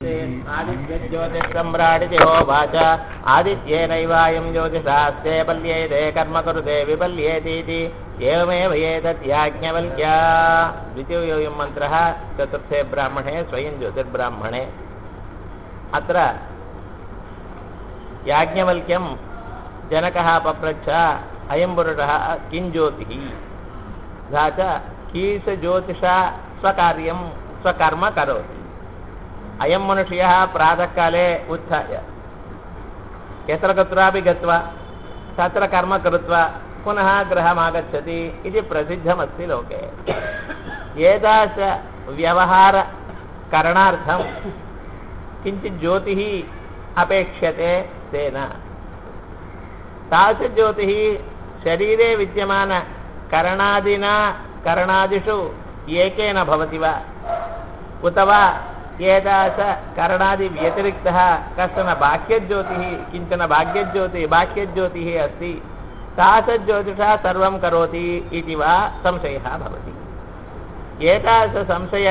प्रजापते आदित्यज्योतिःसम्राडिति होवाच आदित्येनैवायं ज्योतिषास्ते पल्येते कर्म कुरुते विपल्येतीति एवमेव एतत् याज्ञवल्क्या द्वितीयोऽयं मन्त्रः चतुर्थे ब्राह्मणे स्वयं ज्योतिर्ब्राह्मणे अत्र याज्ञवल्क्यं जनकः पप्रच्छ अयं पुरुषः किं ज्योतिः तथा च कीदृशज्योतिषा स्वकार्यं स्वकर्म करोति अयं मनुष्यः प्रातःकाले उत्थाय यत्र कुत्रापि गत्वा तत्र कर्म कृत्वा पुनः गृहमागच्छति इति प्रसिद्धमस्ति लोके एतादृशव्यवहारकरणार्थं किञ्चित् ज्योतिः अपेक्ष्यते तेन तादृशज्योतिः शरीरे विद्यमानकरणादिना करणादिषु एकेन भवति वा उत वा एतादृशकरणादिव्यतिरिक्तः कश्चन बाह्यज्योतिः किञ्चन भाग्यज्योतिः बाह्यज्योतिः अस्ति तादृशज्योतिषः सर्वं करोति इति वा संशयः भवति एतादृशसंशय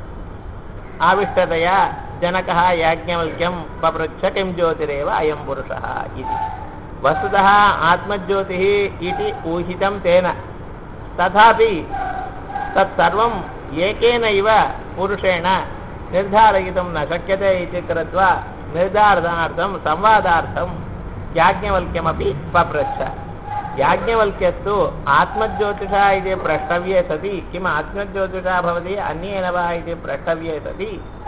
आविष्टतया जनकः याज्ञवल्क्यं पपृच्छ किं ज्योतिरेव अयं पुरुषः इति वस्तुतः आत्मज्योतिः इति ऊहितं तेन तथापि तत्सर्वम् एकेनैव पुरुषेण निर्धारयितुं न शक्यते इति कृत्वा निर्धारणार्थं संवादार्थं याज्ञवल्क्यमपि पपृच्छ याज्ञवल्क्यस्तु आत्मज्योतिषः इति प्रष्टव्ये सति किम् आत्मज्योतिषः भवति अन्येन वा इति प्रष्टव्ये सति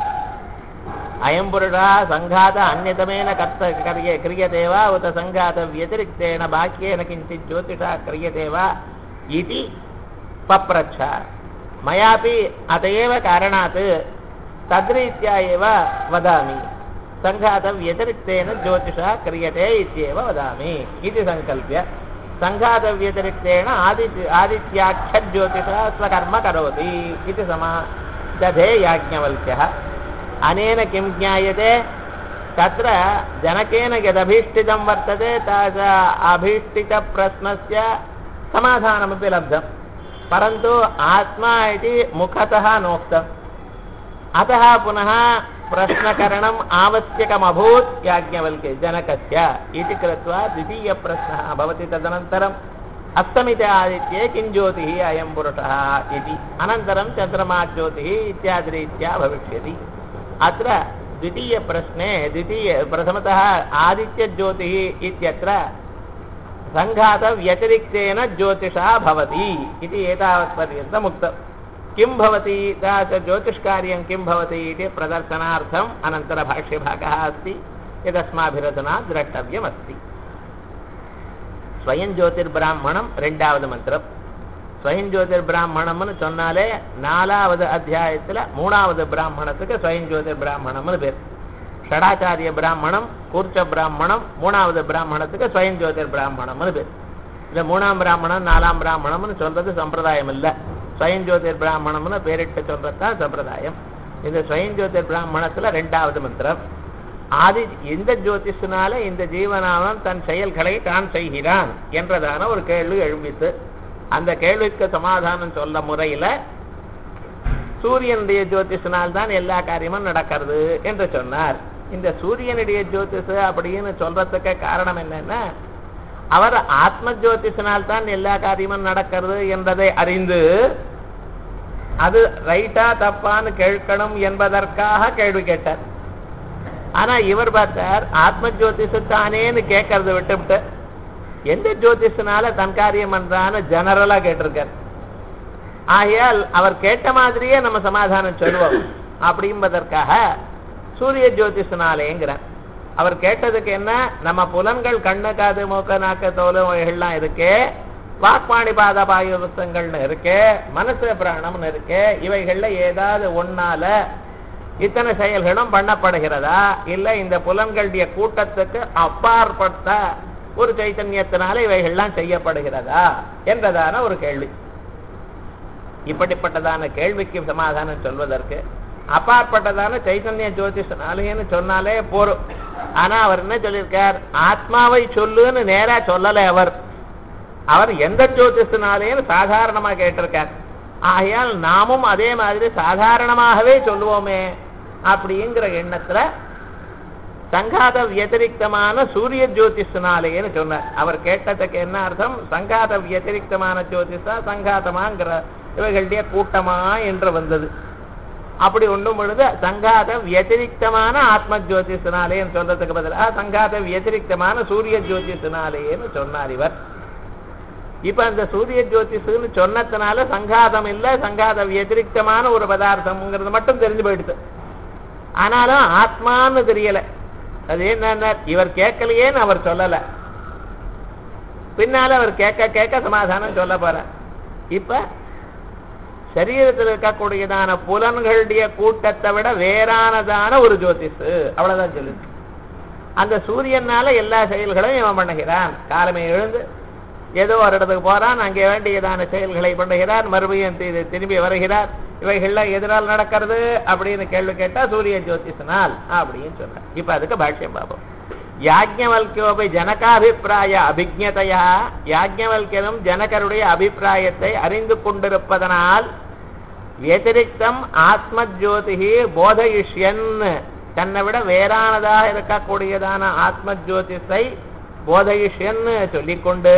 अयं पुरुषः सङ्घात अन्यतमेन कर्त कार्ये क्रियते वा उत सङ्घातव्यतिरिक्तेन बाह्येन किञ्चित् ज्योतिषः क्रियते वा इति पप्रच्छ मयापि अत एव कारणात् तद्रीत्या एव वदामि सङ्घातव्यतिरिक्तेन ज्योतिषः क्रियते इत्येव वदामि इति सङ्कल्प्य सङ्घातव्यतिरिक्तेन आदित्य आदित्याख्यज्योतिषः स्वकर्म करोति इति समा दधे याज्ञवल्क्यः अनेन किं ज्ञायते तत्र जनकेन यदभीष्टितं वर्तते तद अभीष्टितप्रश्नस्य समाधानमपि लब्धम् परन्तु आत्मा इति मुखतः नोक्तम् अतः पुनः प्रश्नकरणम् आवश्यकमभूत् याज्ञवल्क्य जनकस्य इति कृत्वा द्वितीयप्रश्नः भवति तदनन्तरम् अस्तमिते आदित्ये किं ज्योतिः अयं पुरुषः इति अनन्तरं चन्द्रमाज्योतिः इत्यादिरीत्या भविष्यति अत्र द्वितीयप्रश्ने द्वितीय प्रथमतः आदित्यज्योतिः इत्यत्र सङ्घातव्यतिरिक्तेन ज्योतिषः भवति इति एतावत्पर्यन्तम् उक्तम् किं भवति च ज्योतिष्कार्यं किं भवति इति प्रदर्शनार्थम् अनन्तरभाष्यभागः अस्ति यदस्माभिरचना द्रष्टव्यमस्ति ஸ்வயம் ஜோதிர்பிராமணம் ரெண்டாவது மந்திரம் ஸ்வயம் ஜோதிர்பிராமணம்னு சொன்னாலே நாலாவது அத்தியாயத்தில் மூணாவது பிராமணத்துக்கு ஸ்வயம் ஜோதிர்பிராமணம்னு பேர் ஷடாச்சாரிய பிராமணம் கூர்ச்ச பிராமணம் மூணாவது பிராமணத்துக்கு ஸ்வயம் ஜோதிர் பிராமணம்னு பேர் இந்த மூணாம் பிராமணம் நாலாம் பிராமணம்னு சொல்றது சம்பிரதாயம் இல்லை ஸ்வயம் ஜோதிர் பிராமணம்னு பேரிட்டு சொல்றது தான் சம்பிரதாயம் இந்த ஸ்வயம் ஜோதிர் பிராமணத்துல ரெண்டாவது மந்திரம் ஆதி எந்த ஜோதிஷனால இந்த ஜீவனானவன் தன் செயல்களை தான் செய்கிறான் என்றதான ஒரு கேள்வி எழும்பித்து அந்த கேள்விக்கு சமாதானம் சொல்ல முறையில சூரியனுடைய ஜோதிஷனால் தான் எல்லா காரியமும் நடக்கிறது என்று சொன்னார் இந்த சூரியனுடைய ஜோதிஷ அப்படின்னு சொல்றதுக்கு காரணம் என்னன்னா அவர் ஆத்ம ஜோதிஷனால் தான் எல்லா காரியமும் நடக்கிறது என்பதை அறிந்து அது ரைட்டா தப்பான்னு கேட்கணும் என்பதற்காக கேள்வி கேட்டார் ஆனா இவர் பார்த்தார் ஆத்ம ஜோதிஷத்தானேன்னு கேட்கறத விட்டுவிட்டு எந்த ஜோதிஷனால தன் காரியம் பண்றான்னு ஜெனரலா கேட்டிருக்கார் ஆகையால் அவர் கேட்ட மாதிரியே நம்ம சமாதானம் சொல்லுவோம் அப்படின்பதற்காக சூரிய ஜோதிஷனாலேங்கிறார் அவர் கேட்டதுக்கு என்ன நம்ம புலன்கள் கண்ணு காது மூக்க நாக்க தோல் எல்லாம் இருக்கே வாக்பாணி பாத பாயுத்தங்கள்னு இருக்கு மனசு பிராணம்னு இருக்கு இவைகள்ல ஏதாவது ஒன்னால இத்தனை செயல்களும் பண்ணப்படுகிறதா இல்ல இந்த புலன்களுடைய கூட்டத்துக்கு அப்பாற்பட்ட ஒரு சைத்தன்யத்தினால இவைகள்லாம் செய்யப்படுகிறதா என்றதான ஒரு கேள்வி இப்படிப்பட்டதான கேள்விக்கு சமாதானம் சொல்வதற்கு அப்பாற்பட்டதான சைத்தன்ய ஜோதிஷனாலேன்னு சொன்னாலே போரும் ஆனா அவர் என்ன சொல்லியிருக்கார் ஆத்மாவை சொல்லுன்னு நேரா சொல்லலை அவர் அவர் எந்த ஜோதிஷனாலேன்னு சாதாரணமா கேட்டிருக்கார் ஆகையால் நாமும் அதே மாதிரி சாதாரணமாகவே சொல்லுவோமே அப்படிங்கிற எண்ணத்துல சங்காத வியதிரிக்தமான சூரிய ஜோதிஷனாலேன்னு சொன்னார் அவர் கேட்டதுக்கு என்ன அர்த்தம் சங்காத வியதிரிக்தமான ஜோதிஷா சங்காதமாங்கிற இவைகளுடைய கூட்டமா என்று வந்தது அப்படி ஒண்ணும் பொழுது சங்காத வியதிரிக்தமான ஆத்ம ஜோதிஷனாலேன்னு சொல்றதுக்கு பதிலாக சங்காத வியதிரிக்தமான சூரிய ஜோதிஷனாலேன்னு சொன்னார் இவர் இப்ப அந்த சூரிய ஜோதிஷுன்னு சொன்னதுனால சங்காதம் இல்ல சங்காத வியதிரிக்தமான ஒரு பதார்த்தம்ங்கிறது மட்டும் தெரிஞ்சு போயிடுது ஆனாலும் ஆத்மான்னு தெரியல அது என்ன இவர் கேட்கலையேன்னு அவர் சொல்லல பின்னால அவர் கேட்க கேட்க சமாதானம் சொல்ல போற இப்ப சரீரத்தில் இருக்கக்கூடியதான புலன்களுடைய கூட்டத்தை விட வேறானதான ஒரு ஜோதிஷு அவ்வளவுதான் சொல்லுது அந்த சூரியனால எல்லா செயல்களையும் இவன் பண்ணுகிறான் காலமே எழுந்து ஏதோ ஒரு இடத்துக்கு போறான் அங்கே வேண்டியதான செயல்களை பண்ணுகிறார் மறுபடியும் தி- திரும்பி வருகிறார் இவைகள்லாம் எதனால் நடக்கிறது அப்படின்னு கேள்வி கேட்டா சூரிய ஜோதிஷனால் அப்படின்னு சொல்ற இப்ப அதுக்கு பாஷ்யம் பார்ப்போம் யாஜ்ஞவல்கியோபி ஜனகாபிப்பிராய அபிஜதையா யாஜ்ஞவல்கியனும் ஜனகருடைய அபிப்பிராயத்தை அறிந்து கொண்டிருப்பதனால் व्यतिरिक्तம் ஆத்ம ஜோதிகி போதயிஷ்யன் தன்னை விட வேறானதாக இருக்கக்கூடியதான ஆத்ம ஜோதிஷை போதயிஷ்யன் சொல்லிக்கொண்டு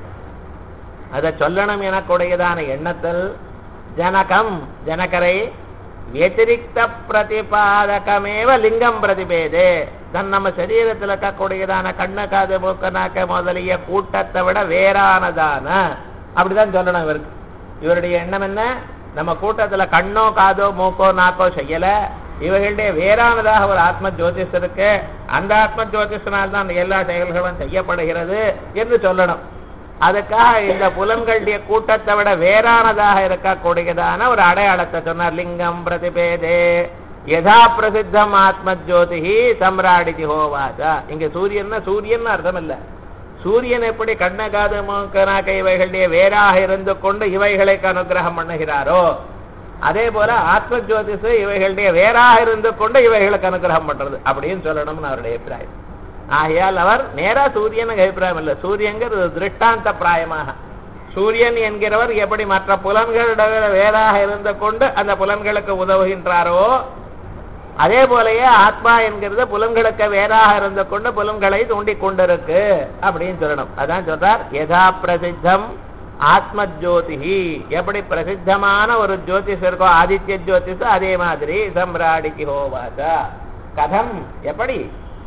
அதை சொல்லணும் எனக்கூடியதான எண்ணத்தில் ஜனகம் ஜனகரை व्यतिरिक्त பிரதிபாதகமேவ லிங்கம் பிரதிபேதே தன் நம்ம சரீரத்தில் இருக்கக்கூடியதான கண்ணு காது மூக்கு நாக்க முதலிய கூட்டத்தை விட வேறானதான அப்படிதான் சொல்லணும் இவருக்கு இவருடைய எண்ணம் என்ன நம்ம கூட்டத்துல கண்ணோ காதோ மூக்கோ நாக்கோ செய்யல இவர்களுடைய வேறானதாக ஒரு ஆத்ம ஜோதிஷ் இருக்கு அந்த ஆத்ம ஜோதிஷனால் தான் எல்லா செயல்களும் செய்யப்படுகிறது என்று சொல்லணும் அதுக்காக இந்த புலன்களுடைய கூட்டத்தை விட வேறானதாக இருக்கக்கூடியதான ஒரு அடையாளத்தை சொன்னார் லிங்கம் பிரதிபேதே யதா பிரசித்தம் ஆத்ம ஜோதிஹி சம்ராடிதி ஹோவாசா இங்க சூரியன்னா சூரியன் அர்த்தம் இல்ல சூரியன் எப்படி கண்ணகாத மூக்கனாக இவைகளுடைய வேறாக இருந்து கொண்டு இவைகளுக்கு அனுகிரகம் பண்ணுகிறாரோ அதே போல ஆத்ம ஜோதிஷு இவைகளுடைய வேறாக இருந்து கொண்டு இவைகளுக்கு அனுகிரகம் பண்றது அப்படின்னு சொல்லணும்னு அவருடைய அபிப்பிராயம் ஆகையால் அவர் நேரா சூரியனுக்கு அபிப்பிராயம் இல்லை சூரியங்கிறது திருஷ்டாந்த பிராயமாக சூரியன் என்கிறவர் எப்படி மற்ற புலன்களிட வேறாக இருந்து கொண்டு அந்த புலன்களுக்கு உதவுகின்றாரோ அதே போலயே ஆத்மா என்கிறது புலன்களுக்கு வேறாக இருந்து கொண்டு புலன்களை தூண்டிக் கொண்டிருக்கு அப்படின்னு சொல்லணும் அதான் சொல்றார் யதா பிரசித்தம் ஆத்ம ஜோதிஹி எப்படி பிரசித்தமான ஒரு ஜோதிஷ் இருக்கோ ஆதித்ய ஜோதிஷ் அதே மாதிரி சம்ராடிக்கு ஹோவாசா கதம் எப்படி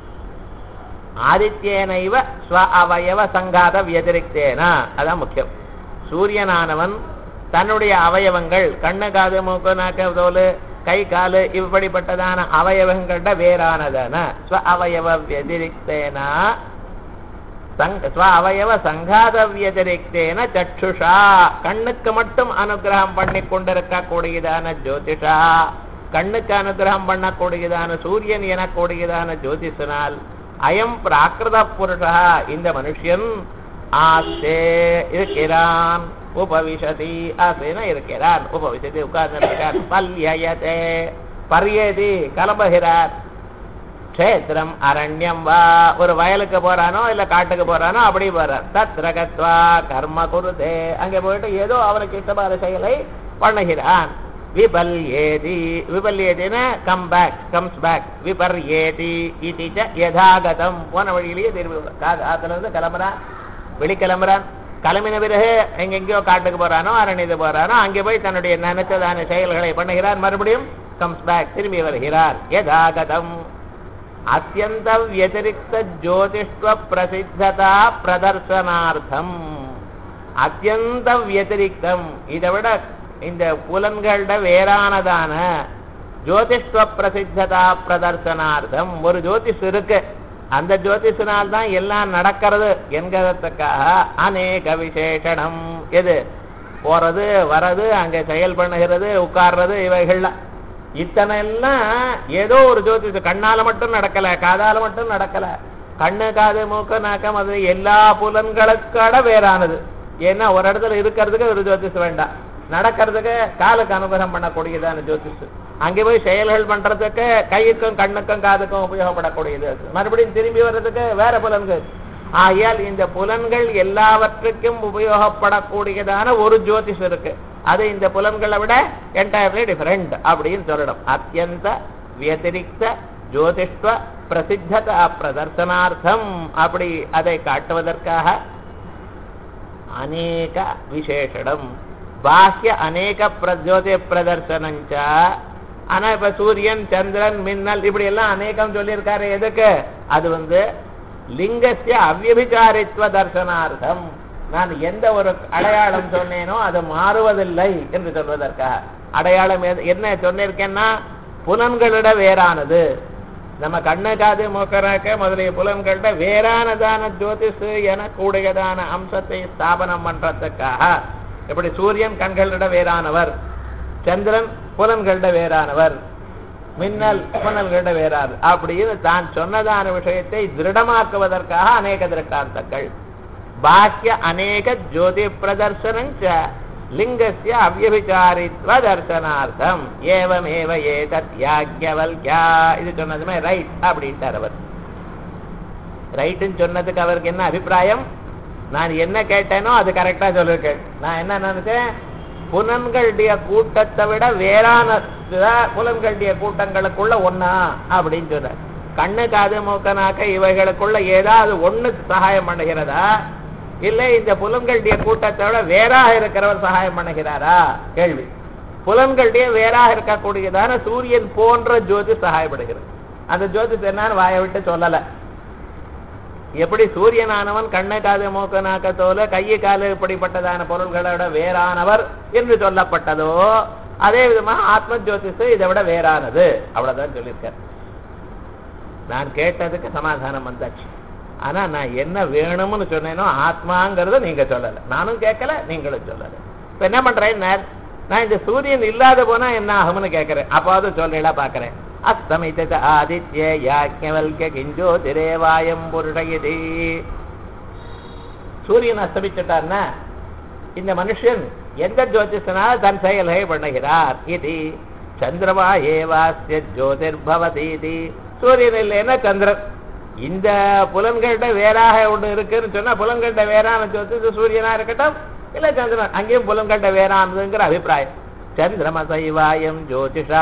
ஆதித்யேனைவ ஸ்வ அவயவ சங்காத வியதிரிக்தேன அதான் முக்கியம் சூரியனானவன் தன்னுடைய அவயவங்கள் கண்ணு காது மூக்கு நாக்கு தோல் கை காலு இப்படிப்பட்டதான அவயவங்கள்ட வேறானதான ஸ்வ அவயவ வியதிரிக்தேன சங்- ஸ்வ அவயவ சங்காத வியதிரிக்தேன சற்றுஷா கண்ணுக்கு மட்டும் அனுகிரகம் பண்ணி கொண்டிருக்கக்கூடியதான ஜோதிஷா கண்ணுக்கு அனுகிரகம் பண்ணக்கூடியதான சூரியன் எனக்கூடியதான ஜோதிஷனால் அயம் பிராகிருத புருஷா இந்த மனுஷன் ஆஸ்தே இருக்கிறான் உபவிசதி ஆசேன இருக்கிறான் உபவிசதி உட்கார்ந்து பல்யயதே பரியதி கிளம்புகிறார் க்ஷேத்திரம் அரண்யம் வா ஒரு வயலுக்கு போறானோ இல்ல காட்டுக்கு போறானோ அப்படி போறார் தத்ர கத்வா கர்ம குருதே அங்க போயிட்டு ஏதோ அவனுக்கு இஷ்டமான செயலை பண்ணுகிறான் விபல்யேதி விபல்யேதின கம் பேக் கம்ஸ் பேக் விபர்யேதி இது யதாகதம் போன வழியிலேயே திரும்பி வரும். கா- ஆத்துல இருந்து கிளம்புறான் வெளி கிளம்புறான் கிளம்பின பிறகு எங்கெங்கயோ காட்டுக்கு போறானோ அரணிது போறானோ அங்கே போய் தன்னுடைய நினைச்சதான செயல்களை பண்ணுகிறார் மறுபடியும் கம்ஸ் பேக் திரும்பி வருகிறார் யதாகதம் அத்தியந்த व्यतिरिक्त ஜோதிஷ்வ பிரசித்ததா பிரதர்சனார்த்தம் அத்தியந்த व्यतिरिक्तம் இதை விட இந்த புலன்களோட வேறானதான ஜோதிஷ்வ பிரசித்ததா பிரதர்சனார்த்தம் ஒரு ஜோதிஷ் இருக்கு அந்த ஜோதிஷனால் தான் எல்லாம் நடக்கிறது என்கிறதுக்காக அநேக விசேஷணம் எது போறது வர்றது அங்க செயல் பண்ணுகிறது உட்கார்றது இவைகள்லாம் இத்தனை எல்லாம் ஏதோ ஒரு ஜோதிஷம் கண்ணால மட்டும் நடக்கல காதால மட்டும் நடக்கல கண்ணு காது மூக்கு நாக்கம் அது எல்லா புலன்களுக்கட வேறானது ஏன்னா ஒரு இடத்துல இருக்கிறதுக்கு ஒரு ஜோதிஷம் வேண்டாம் நடக்கிறதுக்கு காலுக்கு அனுகிரகம் பண்ணக்கூடியதான ஜோதிஷ் அங்கே போய் செயல்கள் பண்றதுக்கு கைக்கும் கண்ணுக்கும் காதுக்கும் உபயோகப்படக்கூடியது மறுபடியும் திரும்பி வர்றதுக்கு வேற புலன்கள் ஆகையால் இந்த புலன்கள் எல்லாவற்றுக்கும் உபயோகப்படக்கூடியதான ஒரு ஜோதிஷ் இருக்கு அது இந்த புலன்களை விட என்டையர்லி டிஃபரெண்ட் அப்படின்னு சொல்லணும் அத்தியந்த வியதிரிக்த ஜோதிஷ்வ பிரசித்ததா பிரதர்சனார்த்தம் அப்படி அதை காட்டுவதற்காக அநேக விசேஷடம் பாஹ்ய அநேக பிரஜோதி பிரதர்சனஞ்ச ஆனா இப்ப சூரியன் சந்திரன் மின்னல் இப்படி எல்லாம் அநேகம் சொல்லியிருக்காரு எதுக்கு அது வந்து லிங்கஸ்ய அவ்யபிச்சாரித்வ தர்சனார்த்தம் நான் எந்த ஒரு அடையாளம் சொன்னேனோ அது மாறுவதில்லை என்று சொல்வதற்காக அடையாளம் எது- என்ன சொன்னிருக்கேன்னா புலன்களிட வேறானது நம்ம கண்ணு காது மூக்கராக்க முதலிய புலன்கள்ட வேறானதான ஜோதிஷ் என கூடியதான அம்சத்தை ஸ்தாபனம் பண்றதுக்காக எப்படி சூரியன் கண்களிட வேறானவர் சந்திரன் புலன்களிட வேறானவர் மின்னல் புலன்களிட வேறாது அப்படின்னு தான் சொன்னதான விஷயத்தை திருடமாக்குவதற்காக அநேக திருஷ்டாந்தங்கள் பாக்கிய அநேக ஜோதி பிரதர்சனஞ்ச லிங்கஸ்ய அவ்யபிச்சாரித்வ தர்சனார்த்தம் ஏவமேவ ஏதத் யாக்ஞவல்யா இது சொன்னதுமே ரைட் அப்படின்ட்டார் அவர் ரைட்டுன்னு சொன்னதுக்கு அவருக்கு என்ன அபிப்பிராயம் நான் என்ன கேட்டேனோ அது கரெக்டா சொல்லிருக்கேன் நான் என்ன நினைச்சேன் புலன்களுடைய கூட்டத்தை விட வேறான புலன்களுடைய கூட்டங்களுக்குள்ள ஒண்ணா அப்படின்னு சொன்னார் கண்ணு காது மூக்க நாக்க இவைகளுக்குள்ள ஏதாவது ஒண்ணு சகாயம் பண்ணுகிறதா இல்லை இந்த புலன்களுடைய கூட்டத்தை விட வேறாக இருக்கிறவர் சகாயம் பண்ணுகிறாரா கேள்வி புலன்களுடைய வேறாக இருக்கக்கூடியதான சூரியன் போன்ற ஜோதி சகாயப்படுகிறது அந்த ஜோதிஷ் என்னன்னு வாயை விட்டு சொல்லல எப்படி சூரியனானவன் கண்ணை காது மூக்கு நாக்க தோல கையை காலு இப்படிப்பட்டதான பொருள்களோட வேறானவர் என்று சொல்லப்பட்டதோ அதே விதமா ஆத்ம ஜோதிஷ் இதை விட வேறானது அவ்வளவுதான் சொல்லியிருக்கார் நான் கேட்டதுக்கு சமாதானம் வந்தாச்சு ஆனா நான் என்ன வேணும்னு சொன்னேனோ ஆத்மாங்கிறத நீங்க சொல்லல நானும் கேட்கல நீங்களும் சொல்லல இப்ப என்ன பண்றேன் நான் இந்த சூரியன் இல்லாத போனா என்ன ஆகும்னு கேட்கிறேன் அப்பாவது சொல்லல பாக்குறேன் அஸ்தமித்த ஆதித்ய யாஜ்ஞவல்க கிஞ்சோ திரேவாயம் புருஷயதி சூரியன் அஸ்தமிச்சுட்டார்னா இந்த மனுஷன் எந்த ஜோதிஷனால தன் செயல்களை பண்ணுகிறார் இது சந்திரமா ஏவாஸ்ய ஜோதிர்பவதி இது சூரியன் இல்லைன்னா சந்திரன் இந்த புலன்கள்ட வேறாக ஒண்ணு இருக்குன்னு சொன்னா புலன்கள்ட வேறான ஜோதிஷ சூரியனா இருக்கட்டும் இல்ல சந்திரன் அங்கேயும் புலன்கள்ட வேறானதுங்கிற அபிப்பிராயம் சந்திரமசைவாயம் ஜோதிஷா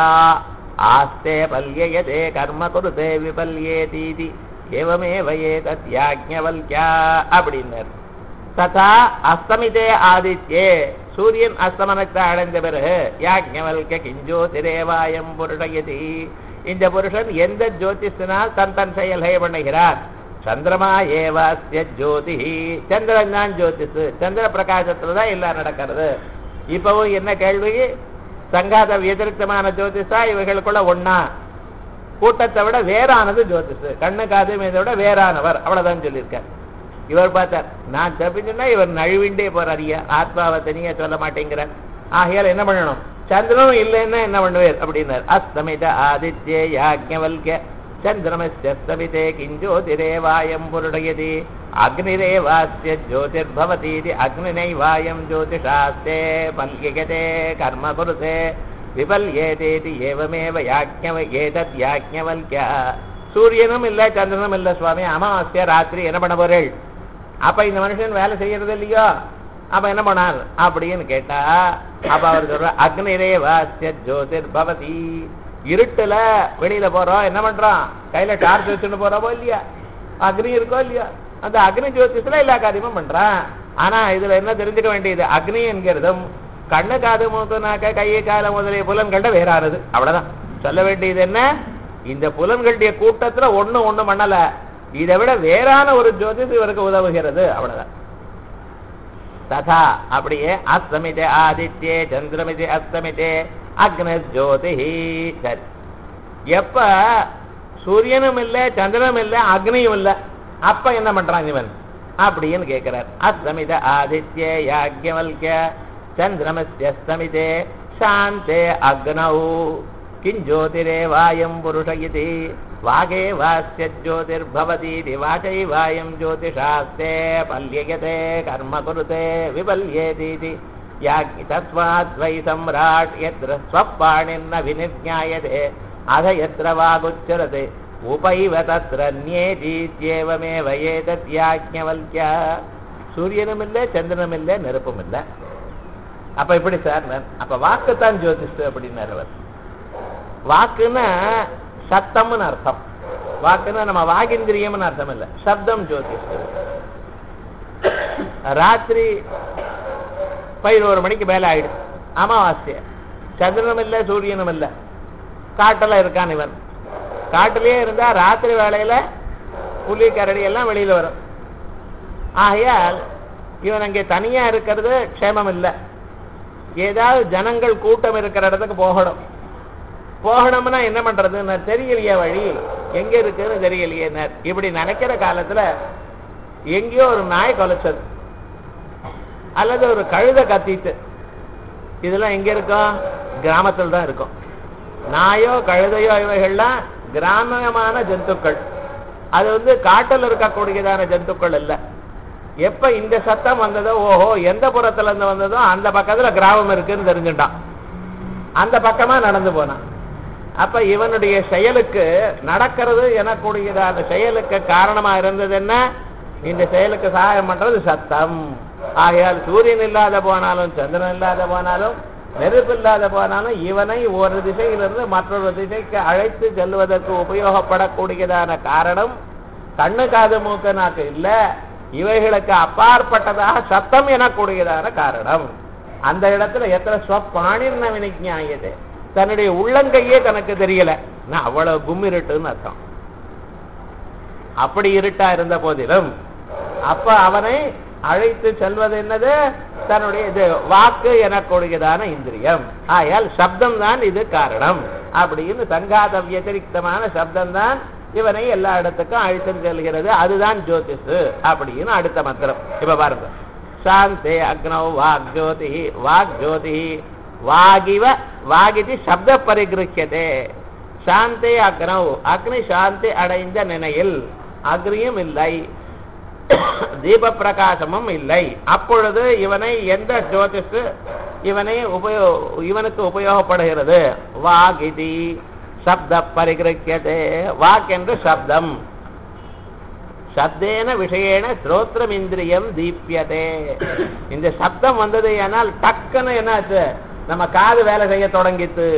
ஆஸ்தே பல்யயதே கர்ம குருதே விபல்யேதீதி ஏவமேவ ஏதத் யாஜ்ஞவல்யா அப்படின்னார் ததா அஸ்தமிதே ஆதித்யே சூரியன் அஸ்தமனத்தை அடைந்த பிறகு யாஜ்ஞவல்க கிஞ்சோ திரேவாயம் புருஷயதி இந்த புருஷன் எந்த ஜோதிஷனால் தன் தன் செயல்களை பண்ணுகிறார் சந்திரமா ஏவாஸ்ய ஜோதி சந்திரன் தான் ஜோதிஷ் சந்திர பிரகாசத்துல தான் எல்லாம் நடக்கிறது இப்பவும் என்ன கேள்வி சங்காத வியதிருத்தமான ஜோதிஷா இவைகளுக்குள்ள ஒண்ணா கூட்டத்தை விட வேறானது ஜோதிஷ் கண்ணு காது மீதை விட வேறானவர் அவ்வளவுதான் சொல்லியிருக்கார் இவர் பார்த்தார் நான் தப்பிச்சுன்னா இவர் நழுவிண்டே போறார் ஐயா ஆத்மாவை தனியா சொல்ல மாட்டேங்கிறார் ஆகையால் என்ன பண்ணணும் சந்திரனும் இல்லைன்னா என்ன பண்ணுவார் அப்படின்னார் அஸ்தமித ஆதித்ய யாஜ்ஞவல்க சந்திரமஸ்தமிதே கிஞ்சோதிரேவாயம் புருடயதி அக்னிரேவாஸ்ய ஜோதிர்பவதீதி அக்னினைவாயம் ஜோதிஷாஸ்தே பல்யகதே கர்ம குருதே விபல்யேதேதி ஏவமேவ யாஜ்ஞவ ஏதத் யாஜ்ஞவல்ய சூரியனும் இல்ல சந்திரனும் இல்ல சுவாமி அமாவாஸ்ய ராத்திரி என்ன பண்ண போறேள் அப்ப இந்த மனுஷன் வேலை செய்யறது இல்லையோ அப்ப என்ன பண்ணார் அப்படின்னு கேட்டா அப்ப அவர் சொல்ற அக்னிரே வாசிய ஜோதிர் பவதி இருட்டுல வெளியில போறோம் என்ன பண்றோம் கையில டார்ச் வச்சுட்டு போறோமோ இல்லையா அக்னி இருக்கோ இல்லையா அந்த அக்னி ஜோதிஷத்துல எல்லா காரியமும் பண்றான் ஆனா இதுல என்ன தெரிஞ்சுக்க வேண்டியது அக்னி என்கிறதும் கண்ணு காது மூக்கு நாக்க கையை கால முதலிய புலன்கள்ட வேறானது அவ்வளவுதான் சொல்ல வேண்டியது என்ன இந்த புலன்களுடைய கூட்டத்துல ஒண்ணு ஒண்ணு பண்ணல இதை விட வேறான ஒரு ஜோதிஷ் இவருக்கு உதவுகிறது அவ்வளவுதான் ததா அப்படியே அஸ்தமிதே ஆதித்யே சந்திரமிதே அஸ்தமிதே அக்ன ஜோதி சரி எப்ப சூரியனும் இல்ல சந்திரனும் இல்ல அக்னியும் இல்ல அப்ப என்ன பண்றான் இவன் அப்படின்னு கேட்கிறார் அஸ்தமித ஆதித்ய யாக்யவல்ய சந்திரமஸ்யஸ்தமிதே சாந்தே அக்னௌ किञ्ज्योतिरेवायम् पुरुष इति वागे वास्य ज्योतिर्भवतीति वाचैवायम् ज्योतिषास्ते पल्ययते कर्म कुरुते विपल्येतीति याज्ञ तस्मात् वै सम्राट् यत्र स्वपाणिर्न विनिर्ज्ञायते अध यत्र वागुच्चरते उपैव तत्र न्येतीत्येवमेव एतत् याज्ञवल्क्य சூரியனும் இல்லை சந்திரனும் இல்லை நெருப்பும் இல்லை அப்ப எப்படி சார் அப்ப வாக்குத்தான் ஜோதிஷ் அப்படின்னாரு அவர் வாக்குன்னா சத்தம்னு அர்த்தம் வாக்குன்னா நம்ம வாகிந்திரியம்னு அர்த்தம் இல்லை சப்தம் ஜோதிஷ் ராத்திரி பதினோரு மணிக்கு மேல ஆயிடுச்சு அமாவாசை சந்திரனும் இல்லை சூரியனும் இல்லை காட்டுல இருக்கான் இவன் காட்டிலேயே இருந்தா ராத்திரி வேளையில புலி கரடி எல்லாம் வெளியில வரும் ஆகையால் இவன் அங்கே தனியா இருக்கிறது க்ஷேமம் இல்லை ஏதாவது ஜனங்கள் கூட்டம் இருக்கிற இடத்துக்கு போகணும் போகணும்னா என்ன பண்றதுன்னு தெரியலையே வழி எங்க இருக்குன்னு தெரியலையே இப்படி நினைக்கிற காலத்துல எங்கேயோ ஒரு நாய் கொலைச்சது அல்லது ஒரு கழுத கத்திட்டு இதெல்லாம் எங்க இருக்கும் கிராமத்தில் தான் இருக்கும் நாயோ கழுதையோ இவைகள்லாம் கிராமியமான ஜந்துக்கள் அது வந்து காட்டில் இருக்கக்கூடியதான ஜந்துக்கள் இல்லை எப்ப இந்த சத்தம் வந்ததோ ஓஹோ எந்த புறத்துல இருந்து வந்ததோ அந்த பக்கத்துல கிராமம் இருக்குன்னு தெரிஞ்சுட்டான் அந்த பக்கமா நடந்து போனான் அப்ப இவனுடைய செயலுக்கு நடக்கிறது எனக்கூடியதான செயலுக்கு காரணமா இருந்தது என்ன இந்த செயலுக்கு சகாயம் பண்றது சத்தம் ஆகையால் சூரியன் இல்லாத போனாலும் சந்திரன் இல்லாத போனாலும் நெருப்பு இல்லாத போனாலும் இவனை ஒரு திசையிலிருந்து மற்றொரு திசைக்கு அழைத்து செல்வதற்கு உபயோகப்படக்கூடியதான காரணம் கண்ணு காது மூக்கு நாக்கு இல்ல இவைகளுக்கு அப்பாற்பட்டதாக சத்தம் எனக்கூடியதான காரணம் அந்த இடத்துல எத்தனை ஸ்வப்பாணிர்ன வினிஞாயது தன்னுடைய உள்ளங்கையே தனக்கு தெரியல நான் அவ்வளவு கும்மிருட்டுன்னு அர்த்தம் அப்படி இருட்டா இருந்த போதிலும் அப்ப அவனை அழைத்து செல்வது என்னது தன்னுடைய இது வாக்கு எனக்கூடியதான இந்திரியம் ஆயால் சப்தம் தான் இது காரணம் அப்படின்னு சங்காத வியதிரிக்தமான சப்தம் தான் இவனை எல்லா இடத்துக்கும் அழைத்து செல்கிறது அதுதான் ஜோதிஷு அப்படின்னு அடுத்த மந்திரம் இப்ப பாருங்க சாந்தே அக்னௌ வாக் ஜோதி வாக் ஜோதி வாகிவ வாகிதி சப்த பரிகிருக்கியதே சாந்தே அக்னௌ அக்னி சாந்தி அடைந்த நிலையில் அக்னியும் இல்லை தீப பிரகாசமும் இல்லை அப்பொழுது இவனை எந்த ஜோதிஷு இவனை உபயோ இவனுக்கு உபயோகப்படுகிறது வாகிதி சப்த பரிகிருக்கியதே வாக் என்று சப்தம் சப்தேன விஷயேன ஸ்ரோத்ரம் இந்திரியம் தீபியதே இந்த சப்தம் வந்தது ஏனால் டக்குன்னு என்னாச்சு நம்ம காது வேலை செய்ய தொடங்கித்து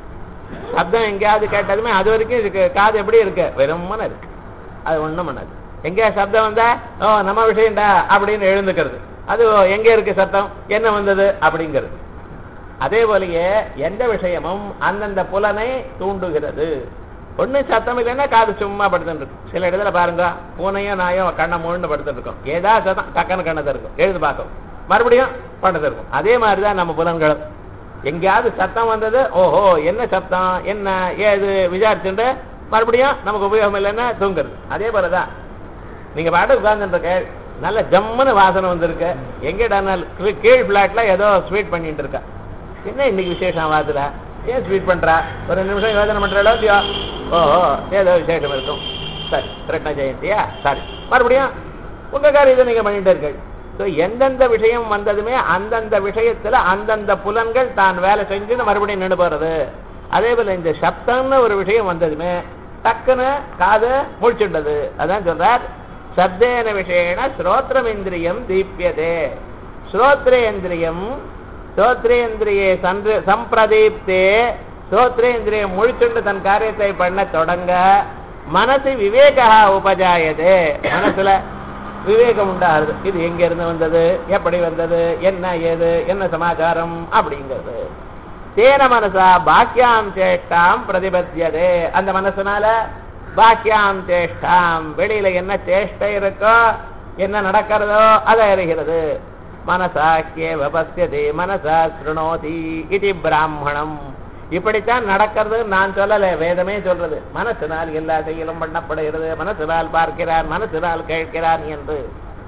சப்தம் எங்கேயாவது கேட்டதுமே அது வரைக்கும் இருக்கு காது எப்படி இருக்கு வெறுமன இருக்கு அது ஒண்ணும் பண்ணாது எங்கேயா சப்தம் வந்தா ஓ நம்ம விஷயம்டா அப்படின்னு எழுந்துக்கிறது அது எங்க இருக்கு சத்தம் என்ன வந்தது அப்படிங்கிறது அதே போலயே எந்த விஷயமும் அந்தந்த புலனை தூண்டுகிறது ஒண்ணு சத்தம் இல்லைன்னா காது சும்மா படுத்துட்டு இருக்கும் சில இடத்துல பாருங்க பூனையும் நாயும் கண்ணை மூழ்னு படுத்துட்டு இருக்கும் ஏதாவது சத்தம் டக்குன்னு கண்ணை இருக்கும் எழுது பார்க்கும் மறுபடியும் படுத்து இருக்கும் அதே மாதிரிதான் நம்ம புலன்களும் எங்கேயாவது சத்தம் வந்தது ஓஹோ என்ன சத்தம் என்ன ஏது விசாரிச்சுட்டு மறுபடியும் நமக்கு உபயோகம் இல்லைன்னா தூங்குறது அதே போலதான் நீங்க பாட்டு உட்கார்ந்துட்டு இருக்க நல்ல ஜம்முன்னு வாசனை வந்திருக்கு எங்கடா கீழ் பிளாட்ல ஏதோ ஸ்வீட் பண்ணிட்டு இருக்கா என்ன இன்னைக்கு விசேஷம் வாதுல ஏன் ஸ்வீட் பண்றா ஒரு நிமிஷம் யோசனை பண்றாளோ இல்லையோ ஓஹோ ஏதோ விசேஷம் இருக்கும் சரி கிருஷ்ண ஜெயந்தியா சரி மறுபடியும் உங்க காரியத்தை நீங்க பண்ணிட்டு இருக்கீங்க ஸோ எந்தெந்த விஷயம் வந்ததுமே அந்தந்த விஷயத்துல அந்தந்த புலன்கள் தான் வேலை செஞ்சுன்னு மறுபடியும் நின்று போறது அதே போல இந்த சப்தம்னு ஒரு விஷயம் வந்ததுமே டக்குன்னு காது முழிச்சுண்டது அதான் சொல்றார் சப்தேன விஷயன ஸ்ரோத்ரமிந்திரியம் தீபியதே ஸ்ரோத்ரேந்திரியம் ஸ்ரோத்ரேந்திரியே சன்று சம்பிரதீப்தே ஸ்ரோத்ரேந்திரியம் முழிச்சுண்டு தன் காரியத்தை பண்ண தொடங்க மனசு விவேகா உபஜாயதே மனசுல விவேகம் உண்டாகுது இது எங்க இருந்து வந்தது எப்படி வந்தது என்ன ஏது என்ன சமாச்சாரம் அப்படிங்கிறது தேன மனசா பாக்கியாம் சேஷ்டாம் பிரதிபத்தியதே அந்த மனசுனால பாக்கியாம் சேஷ்டாம் வெளியில என்ன சேஷ்டை இருக்கோ என்ன நடக்கிறதோ அதை அறிகிறது மனசா கேவ பசியதே மனசா ஸ்ருணோதி இது பிராமணம் இப்படித்தான் நடக்கிறது நான் சொல்லல வேதமே சொல்றது மனசினால் எல்லா செயலும் பண்ணப்படுகிறது மனசினால் பார்க்கிறார் மனசினால் கேட்கிறார் என்று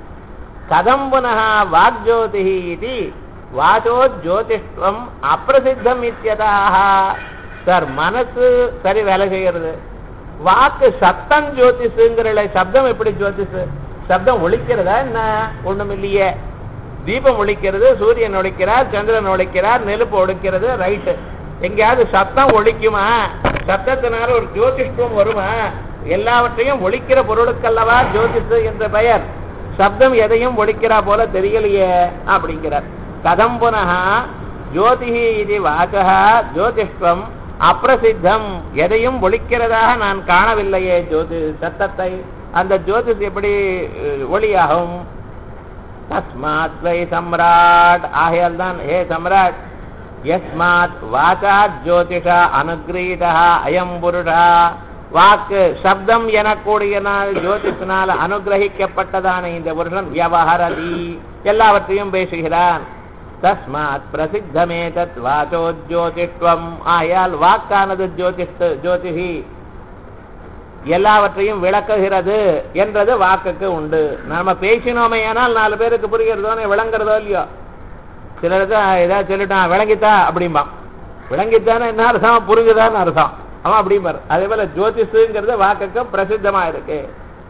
கதம் புனः வாக்ஜோதி இது வாச்சோ ஜோதிஷ்டம் அப்பிரசித்தம் இத்தியதாக சார் மனசு சரி வேலை செய்கிறது வாக்கு சத்தம் ஜோதிஷுங்கிற சப்தம் எப்படி ஜோதிஷு சப்தம் ஒழிக்கிறதா என்ன ஒண்ணும் இல்லையே தீபம் ஒழிக்கிறது சூரியன் ஒழிக்கிறார் சந்திரன் ஒழிக்கிறார் நெருப்பு ஒழிக்கிறது ரைட்டு எங்கேயாவது சத்தம் ஒழிக்குமா சத்தத்தினால ஒரு ஜோதிஷ்டம் வருமா எல்லாவற்றையும் ஒழிக்கிற பொருளுக்கல்லவா ஜோதிஷு என்ற பெயர் சப்தம் எதையும் ஒழிக்கிறா போல தெரியலையே அப்படிங்கிறார் கதம் புனः ஜோதிஹி இது வாச்சா ஜோதிஷ்டம் அப்பிரசித்தம் எதையும் ஒழிக்கிறதாக நான் காணவில்லையே ஜோதி சத்தத்தை அந்த ஜோதிஷ் எப்படி அஹ், ஒளியாகும் தஸ்மாத் வை சம்ராட் ஆகையால் தான் ஹே சம்ராட் யஸ்மாத் வாச்சா ஜோதிஷா அனுகிரீதா அயம் புருஷா வாக்கு சப்தம் எனக்கூடிய நாள் ஜோதிஷனால் அனுகிரகிக்கப்பட்டதான இந்த புருஷன் வியவஹரதி எல்லாவற்றையும் பேசுகிறான் தஸ்மாத் பிரசித்தமே தத் வாச்சோ ஜோதிஷ்வம் ஆயால் வாக்கானது ஜோதிஷ் ஜோதிஷி எல்லாவற்றையும் விளக்குகிறது என்றது வாக்குக்கு உண்டு நாம பேசினோமே ஆனால் நாலு பேருக்கு புரிகிறதோ விளங்குறதோ இல்லையோ சிலருக்கு ஏதாவது சொல்லிட்டான் விளங்கித்தா அப்படிம்பான் விளங்கித்தானே என்ன அர்த்தம் புரிஞ்சுதான்னு அர்த்தம் அவன் அப்படிம்பார் அதே போல ஜோதிஷுங்கிறது வாக்குக்கு பிரசித்தமா இருக்கு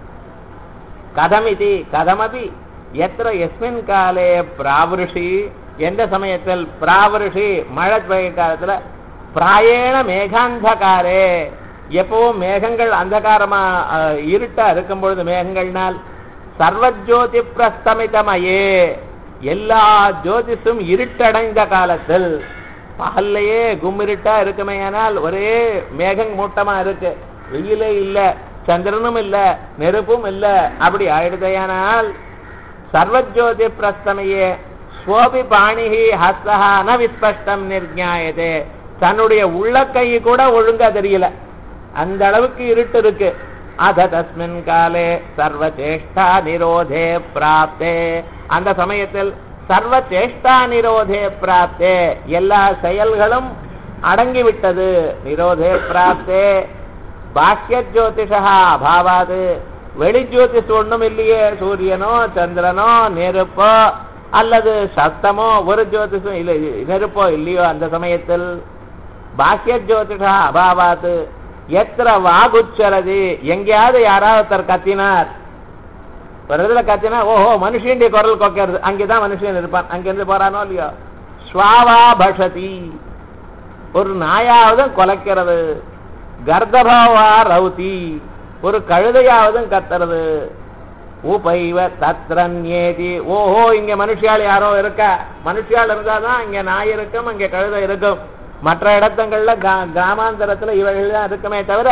கதமிதி கதமபி எத்திர எஸ்மின் காலே பிராவருஷி எந்த சமயத்தில் பிராவருஷி மழை பெய்ய காலத்துல பிராயேண மேகாந்தகாரே எப்பவும் மேகங்கள் அந்தகாரமா அஹ், இருட்டா இருக்கும் பொழுது மேகங்கள்னால் சர்வஜோதி பிரஸ்தமிதமயே எல்லா ஜோதிஷும் இருட்டடைந்த காலத்தில் பகல்லையே கும்மிருட்டா இருக்குமேயானால் ஒரே மேகம் மூட்டமா இருக்கு வெயிலே இல்ல சந்திரனும் இல்ல நெருப்பும் இல்ல அப்படி ஆயிடுதையானால் சர்வஜோதி பிரஸ்தமையே ஸ்வோபி பாணிஹி ஹஸ்தஹா ந விஸ்பஷ்டம் நிர்ஞாயதே தன்னுடைய உள்ளக்கை கூட ஒழுங்கா தெரியல அந்த அளவுக்கு இருட்டு இருக்கு அத தஸ்மின் காலே சர்வ சேஷ்டா நிரோதே பிராப்தே அந்த சமயத்தில் சர்வ சேஷ்டா நிரோதே பிராப்தே எல்லா செயல்களும் அடங்கிவிட்டது நிரோதே பிராப்தே பாக்கிய ஜோதிஷா அபாவாது வெளி ஜோதிஷ் ஒண்ணும் இல்லையே சூரியனோ சந்திரனோ நெருப்போ அல்லது சத்தமோ ஒரு ஜோதிஷம் இல்லை நெருப்போ இல்லையோ அந்த சமயத்தில் பாக்கிய ஜோதிஷா அபாவாது எத்திர வாகுச்சரதி எங்கேயாவது யாராவது ஒருத்தர் கத்தினார் ஒரு இதுல கத்தினா ஓஹோ மனுஷனுடைய குரல் கொக்கிறது அங்கேதான் மனுஷன் இருப்பான் அங்கிருந்து போறானோ இல்லையோ ஸ்வாவா பஷதி ஒரு நாயாவது கொலைக்கிறது கர்தபாவா ரவுதி ஒரு கழுதையாவதும் கத்துறது உபைவ தத்ரன்யேதி ஓஹோ இங்க மனுஷியாள் யாரோ இருக்கா மனுஷியாள் இருந்தாதான் இங்க நாய் இருக்கும் இங்க கழுதை இருக்கும் மற்ற இடத்துங்கள்ல கா- கிராமாந்தரத்துல இவைகள் தான் இருக்குமே தவிர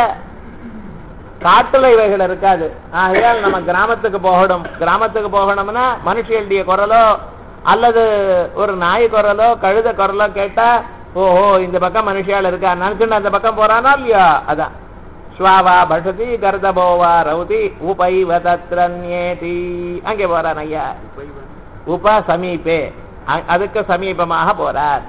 காட்டுல இவைகள் இருக்காது ஆகையால் நம்ம கிராமத்துக்கு போகணும் கிராமத்துக்கு போகணும்னா மனுஷியளுடைய குரலோ அல்லது ஒரு நாய் குரலோ கழுத குரலோ கேட்டா ஓஹோ இந்த பக்கம் மனுஷியாள் இருக்கா நினைச்சுட்டு அந்த பக்கம் போறானா இல்லையா அதான் ஸ்வாவா பஷதி கர்தபோவா ரவுதி உபைவ தத்ரன்யேதி அங்கே போறான் ஐயா உப சமீபே அ- அதுக்கு சமீபமாக போறார்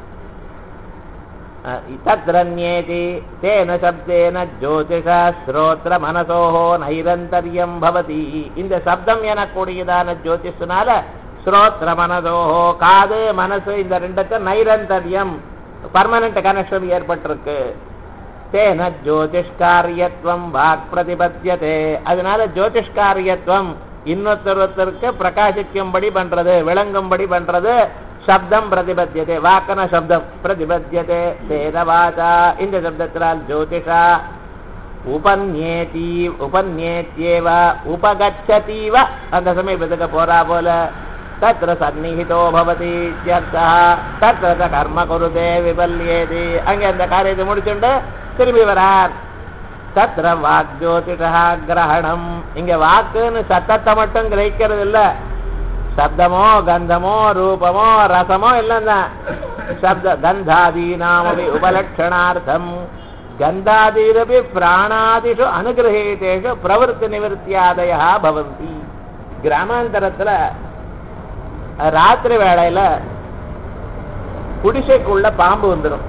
தத்ரன்யேதி தேன சப்தேன ஜோதிஷ ஸ்ரோத்ர மனசோஹோ நைரந்தரியம் பவதி இந்த சப்தம் எனக்கூடியதான ஜோதிஷனால ஸ்ரோத்ர மனசோஹோ காது மனசு இந்த ரெண்டுக்கு நைரந்தரியம் பர்மனன்ட் கனெக்ஷன் ஏற்பட்டிருக்கு தேன ஜோதிஷ்காரியத்துவம் வாக் பிரதிபத்தியதே அதனால ஜோதிஷ்காரியத்துவம் இன்னொருத்தருக்கு பிரகாசிக்கும்படி பண்றது விளங்கும்படி பண்றது சப்தம் பிரதிபத்தியதே வாக்கன சப்தம் பிரதிபத்தியதே தேன வாசா இந்த சப்தத்தினால் ஜோதிஷா உபன்யேதி உபன்யேத்யேவ உபகச்சதீவ அந்த சமீபத்துக்கு போறா போல தத்ர சந்நிஹிதோ பவதி இத்யர்த்தः தத்ர ச கர்ம குருதே விபல்யேதி அங்கே அந்த காரியத்தை முடிச்சுண்டு திரும்பி வரார் தத்ர வாக் ஜோதிஷா கிரகணம் இங்க வாக்குன்னு சத்தத்தை மட்டும் கிரகிக்கிறது இல்ல சப்தமோ கந்தமோ ரூபமோ ரசமோ எல்லாம் தான் சப்த கந்தாதீனாமபி உபலட்சணார்த்தம் கந்தாதீரபி பிராணாதிஷு அனுகிரகீதேஷு பிரவருத்தி நிவர்த்தியாதயா பவந்தி கிராமாந்தரத்துல ராத்திரி வேளையில குடிசைக்குள்ள பாம்பு வந்துடும்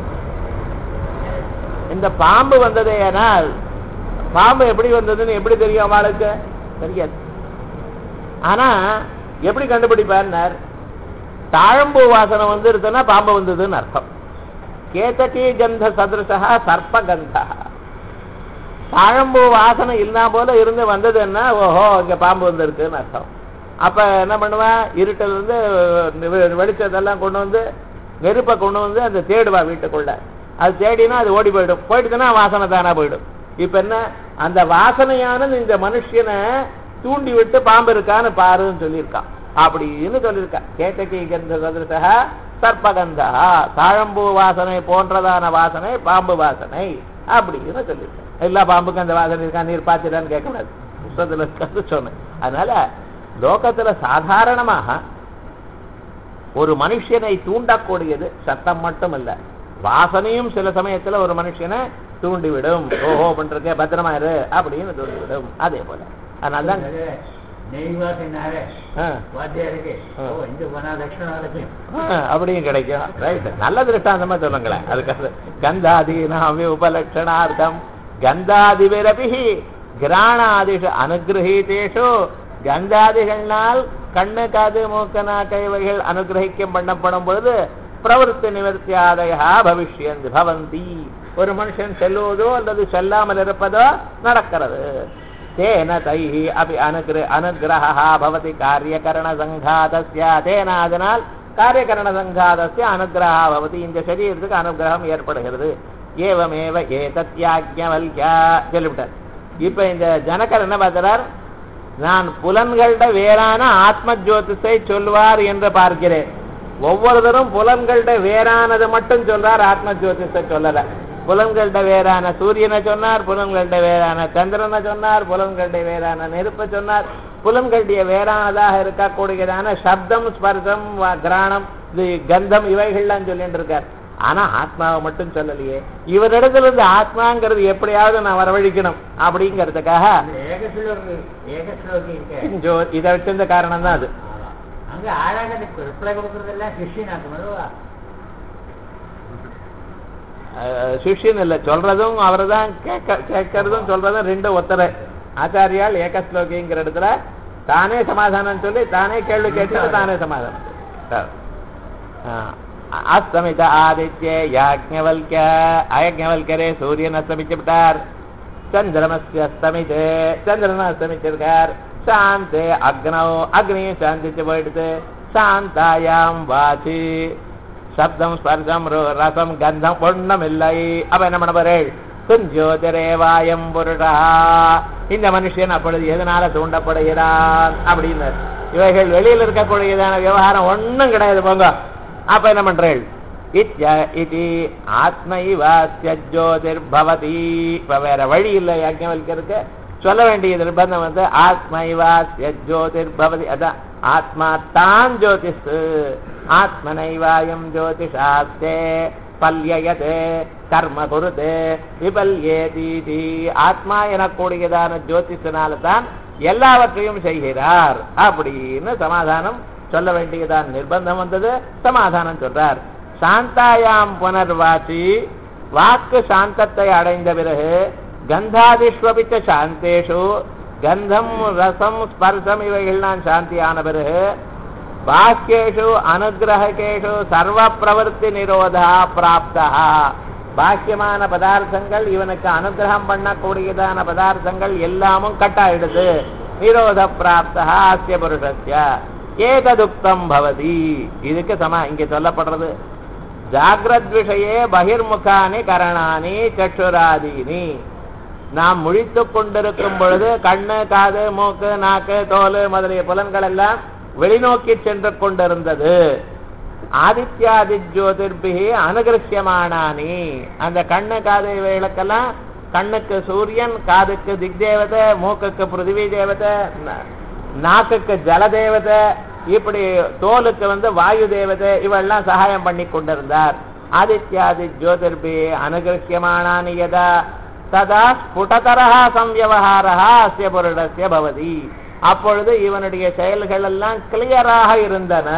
இந்த பாம்பு வந்ததே ஆனால் பாம்பு எப்படி வந்ததுன்னு எப்படி தெரியும் அவளுக்கு தெரியாது ஆனா எப்படி கண்டுபிடிப்பார் தாழம்பூ வாசனை வந்துருதுன்னா பாம்பு வந்ததுன்னு அர்த்தம் கேதகி கந்த சதிருஷா சர்ப்ப கந்தா தாழம்பூ வாசனை இல்லாம போல இருந்து வந்ததுன்னா ஓஹோ இங்க பாம்பு வந்திருக்குன்னு அர்த்தம் அப்ப என்ன பண்ணுவான் இருட்டில் இருந்து வெ- வெளிச்சத்தெல்லாம் கொண்டு வந்து நெருப்பை கொண்டு வந்து அந்த தேடுவா வீட்டுக்குள்ள அது தேடினா அது ஓடி போயிடும் போயிடுச்சுன்னா வாசனை தானா போயிடும் இப்ப என்ன அந்த வாசனையானது இந்த மனுஷனை தூண்டி விட்டு பாம்பு இருக்கான்னு பாருன்னு சொல்லியிருக்கான் அப்படின்னு சொல்லியிருக்கா கேட்டகி கந்த சதுரசா சர்ப்பகந்தா தாழம்பூ வாசனை போன்றதான வாசனை பாம்பு வாசனை அப்படின்னு சொல்லியிருக்கேன் எல்லா பாம்புக்கும் அந்த வாசனை இருக்கா நீர் பார்த்துட்டான்னு கேட்கக்கூடாது புத்தகத்துல இருக்கிறது சொன்னேன் அதனால லோகத்துல சாதாரணமாக ஒரு மனுஷனை தூண்டக்கூடியது சத்தம் மட்டும் இல்ல வாசனையும் சில சமயத்துல ஒரு மனுஷனை தூண்டிவிடும் ஓஹோ பண்றக்க பத்திரமா இரு அப்படின்னு தூண்டிவிடும் அதே போல அதனாலதான் நெய்வாசினாரே ஆ, வாத்தியாருக்கு ஆ. ஓ இங்க போனா லட்சணம் கிடைக்கும் ஆ, அப்படியும் கிடைக்கும் ரைட் நல்ல திருஷ்டாந்தமா சொல்லுங்களேன் அதுக்கு கந்தாதீனாமி உபலட்சணார்த்தம் கந்தாதிபிரபி கிராணாதிஷு அனுகிரகீதேஷு கந்தாதிகள்னால் கண்ணு காது மூக்கு நாக்கு இவைகள் அனுகிரகிக்கம் பண்ணப்படும் பொழுது பிரவருத்தி நிவர்த்தியாதயா பவிஷ்யந்தி பவந்தி ஒரு மனுஷன் செல்லுவதோ அல்லது செல்லாமல் இருப்பதோ நடக்கிறது தேன தைஹி அபி அனுகிர அனுகிரகா பவதி காரியகரண சங்காதஸ்ய தேன அதனால் காரியகரண சங்காதஸ்ய அனுகிரகா பவதி இந்த சரீரத்துக்கு அனுகிரகம் ஏற்படுகிறது ஏவமேவ ஏதத்யாஜ்ஞவல்யா சொல்லிவிட்டார் இப்ப இந்த ஜனகர் என்ன பார்க்கிறார் நான் புலன்கள வேறான ஆத்ம ஜோதிஷை சொல்வார் என்று பார்க்கிறேன் ஒவ்வொருத்தரும் புலன்கள வேறானது மட்டும் சொல்றார் ஆத்ம ஜோதிஷை சொல்லல புலன்கள வேறான சூரியனை சொன்னார் புலன்கள வேறான சந்திரனை சொன்னார் புலன்கள வேறான நெருப்பை சொன்னார் புலன்களுடைய வேறானதாக இருக்கக்கூடியதான சப்தம் ஸ்பர்சம் வ- கிராணம் இது கந்தம் இவைகள்லாம் சொல்லிட்டு இருக்கார் ஆனா ஆத்மாவை மட்டும் சொல்லலையே இவரிடத்துல இருந்து ஆத்மாங்கிறது எப்படியாவது நான் வரவழிக்கணும் அப்படிங்கிறதுக்காக இந்த ஏகஸ்லோகி ஏகஸ்லோகி இருக்க ஜோ இதை வச்சிருந்த காரணம் தான் அது அங்க ஆழாக ரிப்ளை கொடுக்கறதெல்லாம் சிஷ்யனாக்கு மறுவா அஹ், சிஷ்யன் இல்லை சொல்றதும் அவர் தான் கேட்க கேட்கறதும் சொல்றதும் ரெண்டும் ஒத்தரை ஆச்சாரியால் ஏகஸ்லோகிங்கிற இடத்துல தானே சமாதானம் சொல்லி தானே கேள்வி கேட்டு தானே சமாதானம் சரி. ஆஹ், அஸ்தமித ஆதித்ய யாஜ்ஞவல்ய அயஜ்ஞவல்கரே சூரியன் அஸ்தமிச்சு விட்டார் சந்திரமஸ்ய அஸ்தமித்து சந்திரன் அஸ்தமிச்சிருக்கார் சாந்தே அக்னோ அக்னியும் சாந்திச்சு போயிடுது சாந்தாயாம் வாசி சப்தம் ஸ்பர்சம் ரு- ரசம் கந்தம் ஒண்ணும் இல்லை அப்ப என்ன பண்ண போறேள் குஞ்சோதிரேவாயம் புருடா இந்த மனுஷன் அப்பொழுது எதனால தூண்டப்படுகிறான் அப்படின்னு இவைகள் வெளியில் இருக்கக்கூடியதான விவகாரம் ஒண்ணும் கிடையாது போங்க அப்ப என்ன பண்றேள் இத்ய இது ஆத்மைவாஸ்ய ஜோதிர்பவதி இப்ப வேற வழி இல்லை யாஜ்ஞவல்கருக்கு சொல்ல வேண்டிய நிர்பந்தம் வந்து ஆத்மைவாஸ்ய ஜோதிர்பவதி அதான் ஆத்மா தான் ஜோதிஷ் ஆத்மனைவாயம் ஜோதிஷாஸ்தே பல்யயதே கர்ம குருதே விபல்யேதீதி ஆத்மா எனக்கூடியதான ஜோதிஷனால தான் எல்லாவற்றையும் செய்கிறார் அப்படின்னு சமாதானம் சொல்ல வேண்டியதான் நிர்பந்தம் வந்தது சமாதானம் சொல்றார் சாந்தாயாம் புனர்வாசி வாக்கு சாந்தத்தை அடைந்த பிறகு கந்தாதிஷ்வபிச்ச சாந்தேஷு கந்தம் ரசம் ஸ்பர்சம் இவைகள்லாம் சாந்தியான பிறகு பாக்கியேஷு அனுகிரகேஷு சர்வ பிரவருத்தி நிரோதா பிராப்தா பாக்கியமான பதார்த்தங்கள் இவனுக்கு அனுகிரகம் பண்ணக்கூடியதான பதார்த்தங்கள் எல்லாமும் கட்டாயிடுது நிரோத பிராப்தா ஆசிய புருஷஸ்ய ஏததுக்தம் பவதி இதுக்கு சம இங்க சொல்லப்படுறது ஜாகிரத் விஷயே பகிர்முகானி கரணானி சற்றுராதீனி நாம் முழித்துக் கொண்டிருக்கும் பொழுது கண்ணு காது மூக்கு நாக்கு தோல் முதலிய புலன்கள் எல்லாம் வெளிநோக்கி சென்று கொண்டிருந்தது ஆதித்யாதி ஜோதிர்பிகி அனுகிருஷ்யமானானி அந்த கண்ணு காது இவைகளுக்கெல்லாம் கண்ணுக்கு சூரியன் காதுக்கு திக்தேவதை மூக்குக்கு பிருத்திவி தேவதை நா- நாக்குக்கு ஜல தேவதை இப்படி தோலுக்கு வந்து வாயு தேவதை இவெல்லாம் சகாயம் பண்ணி கொண்டிருந்தார் ஆதித்யாதி ஜோதிர்பி அனுகிருஷ்யமானானி யதா ததா ஸ்புடதரஹா சம்யவஹாரஹா அஸ்ய புருடஸ்ய பவதி அப்பொழுது இவனுடைய செயல்கள் எல்லாம் கிளியராக இருந்தன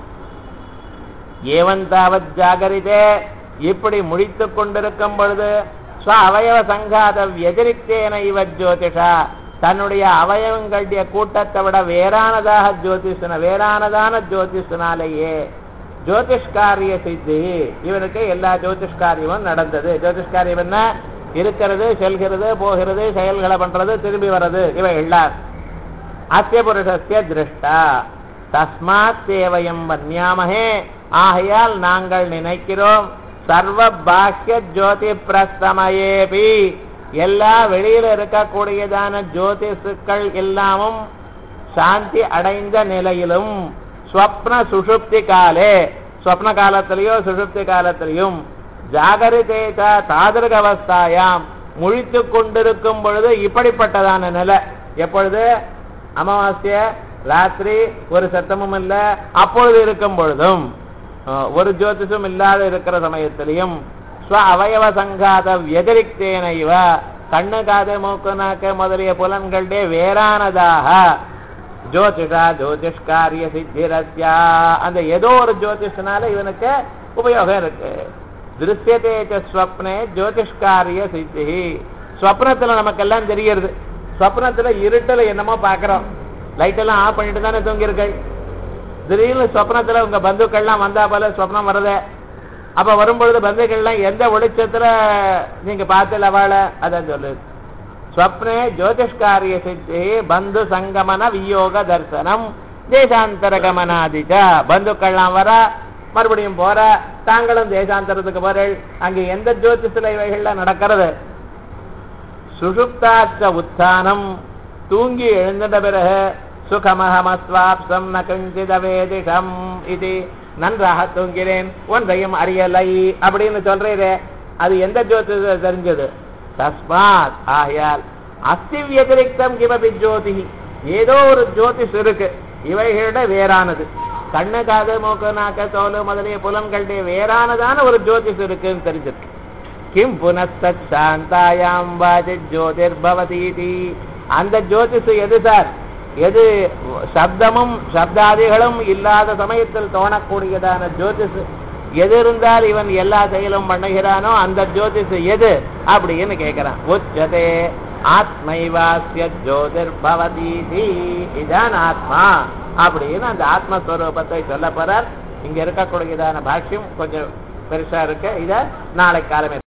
ஏவன் தாவத் ஜாகரிதே இப்படி முடித்துக் கொண்டிருக்கும் பொழுது ஸ்வ அவயவ சங்காத வியதிரிக்தேன இவ ஜோதிஷா தன்னுடைய அவயவங்களுடைய கூட்டத்தை விட வேறானதாக ஜோதிஷன வேறானதான ஜோதிஷனாலேயே ஜோதிஷ்காரிய சித்தி இவனுக்கு எல்லா ஜோதிஷ்காரியமும் நடந்தது ஜோதிஷ்காரியம் என்ன இருக்கிறது செல்கிறது போகிறது செயல்களை பண்றது திரும்பி வர்றது இவை எல்லாம் அஸ்ய புருஷஸ்ய திருஷ்டா தஸ்மாத் தேவயம் வன்யாமகே ஆகையால் நாங்கள் நினைக்கிறோம் சர்வ பாக்கிய ஜோதி பிரஸ்தமயேபி எல்லா வெளியில இருக்கக்கூடியதான ஜோதிஷுக்கள் எல்லாமும் சாந்தி அடைந்த நிலையிலும் ஸ்வப்ன சுஷுப்தி காலே சொப்ன காலத்திலேயோ சுஷுப்தி காலத்திலையும் ஜாகரிதேத தாதிருக அவஸ்தாயாம் முழித்து கொண்டிருக்கும் பொழுது இப்படிப்பட்டதான நிலை எப்பொழுது அமாவாஸ்ய ராத்திரி ஒரு சத்தமும் இல்ல அப்பொழுது இருக்கும் பொழுதும் அஹ், ஒரு ஜோதிஷம் இல்லாத இருக்கிற சமயத்திலையும் ஸ்வ அவயவ சங்காத व्यतिरिक्तेन இவ கண்ணு காது மூக்கு நாக்கு முதலிய புலன்களுடைய வேறானதாக ஜோதிஷா ஜோதிஷ் காரிய சித்திரஸ்யா அந்த ஏதோ ஒரு ஜோதிஷனால இவனுக்கு உபயோகம் இருக்கு திருஷ்யத்தே ச ஸ்வப்னே ஜோதிஷ் காரிய சித்தி ஸ்வப்னத்துல நமக்கெல்லாம் தெரியறது ஸ்வப்னத்துல இருட்டுல என்னமோ பாக்குறோம் லைட் எல்லாம் ஆஃப் பண்ணிட்டு தானே தூங்கியிருக்கேள் திடீர்னு சொப்னத்துல உங்க பந்துக்கள்லாம் வந்தா போல சொப்னம் வருதே அப்ப வரும்பொழுது பந்துக்கள்லாம் எந்த வெளிச்சத்துல நீங்க பார்த்து அவள அதான் சொல்லுது ஸ்வப்னே ஜோதிஷ்காரிய சித்தி பந்து சங்கமன வியோக தர்சனம் தேசாந்தர கமனாதிச்ச பந்துக்கள்லாம் வர மறுபடியும் போற தாங்களும் தேசாந்தரத்துக்கு போறேள் அங்க எந்த ஜோதிஷத்துல இவைகள்லாம் நடக்கிறது சுஷுப்தாச்ச உத்தானம் தூங்கி எழுந்திட்ட பிறகு சுகமஹமஸ்வாப்சம் ந கிஞ்சிதவேதிஷம் இது நன்றாக தூங்கிறேன் ஒன்றையும் அறியலை அப்படின்னு சொல்றீரே அது எந்த ஜோதிஷ தெரிஞ்சது தஸ்மாத் ஆகையால் அஸ்தி வியதிரிக்தம் கிமபி ஜோதி ஏதோ ஒரு ஜோதிஷ் இருக்கு இவைகளோட வேறானது கண்ணு காது மூக்கு நாக்கு தோல் முதலிய புலன்களுடைய வேறானதான ஒரு ஜோதிஷ் இருக்குன்னு தெரிஞ்சிருக்கு கிம் புனஸ்தத் சாந்தாயாம் வாதி ஜோதிர்பவதீதி அந்த ஜோதிஷு எது சார் எது சப்தமும் சப்தாதிகளும் இல்லாத சமயத்தில் தோணக்கூடியதான ஜோதிஷு எது இருந்தால் இவன் எல்லா செயலும் பண்ணுகிறானோ அந்த ஜோதிஷு எது அப்படின்னு கேட்கிறான் உச்சதே ஆத்மைவாசிய ஜோதிர்பவதீதி இதான் ஆத்மா அப்படின்னு அந்த ஆத்மஸ்வரூபத்தை சொல்ல போறார் இங்க இருக்கக்கூடியதான பாஷ்யம் கொஞ்சம் பெருசா இருக்கு இத நாளை காலமே